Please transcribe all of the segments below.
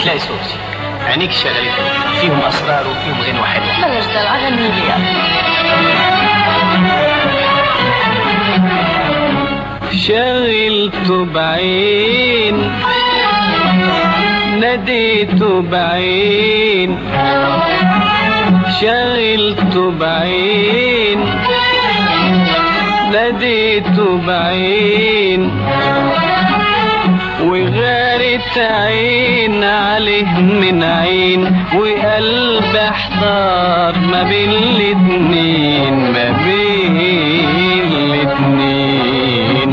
لاقي صوتي عينيك شغلتني فيهم اسرار وفيهم غنوه حلوه بلاش دلع غني لي يلا شغلته بعين ناديته بعين شغلته بعين ناديته بعين وغارت عين عليه من عين وقلب احتار ما بين الاتنين ما بين الاتنين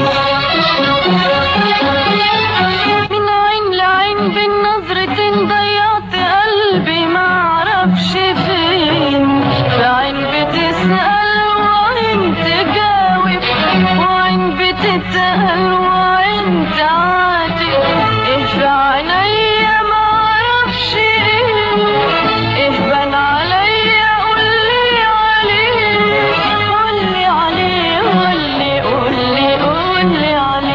من عين لعين بالنظرتين ضيعت قلبي معرفش فين في عين بتسأل وعين تجاوب وعين بتتقل وعين تعاتب ايه في عينيا معرفش ايه ايه بان عليا قولي عليه قولي عليه قولي قولي قولي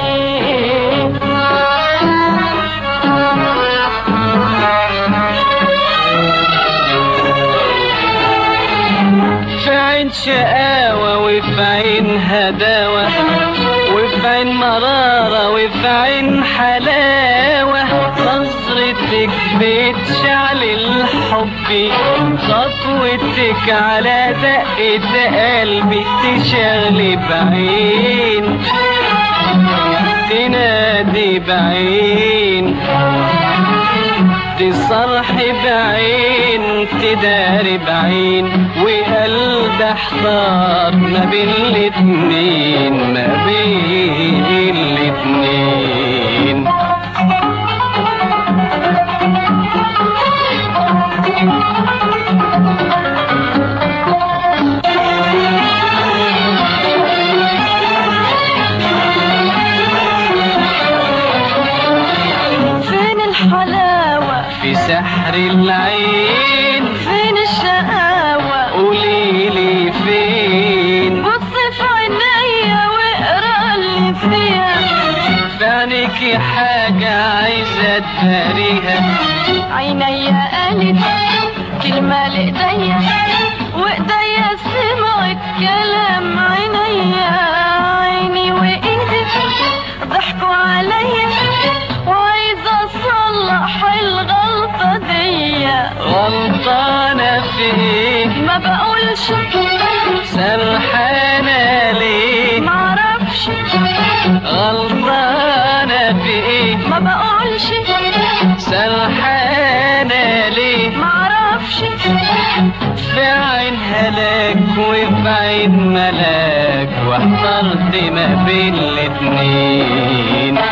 عليه في عين شقاوة وفي عين هداوة وفي عين مرارة وفي عين حلاوة نظرتك بتشعل الحب خطوتك على دقة قلبي تشغلي بعين تنادي بعين تصرح بعين تداري بعين وقلب احتار ما بين الاتنين ما بين الاتنين فين الحلاوة في سحر العين فين الشقاوة قوليلي فين بص في عينيا واقرا اللي فيها في عينيكي حاجة عايزة تداريها عينيا قالت كلمة لإيديا وإيديا سمعت كلام عينيا عيني وإيدي ضحكوا عليا وعايزة أصلح الغلطة دي غلطانة في ايه ما بقولش سرحانة ليه معرفش غلطانة في ايه ما بقولش سرحانة ليه معرفش في عين هلاك وفي عين ملاك واحترت ما بين الاتنين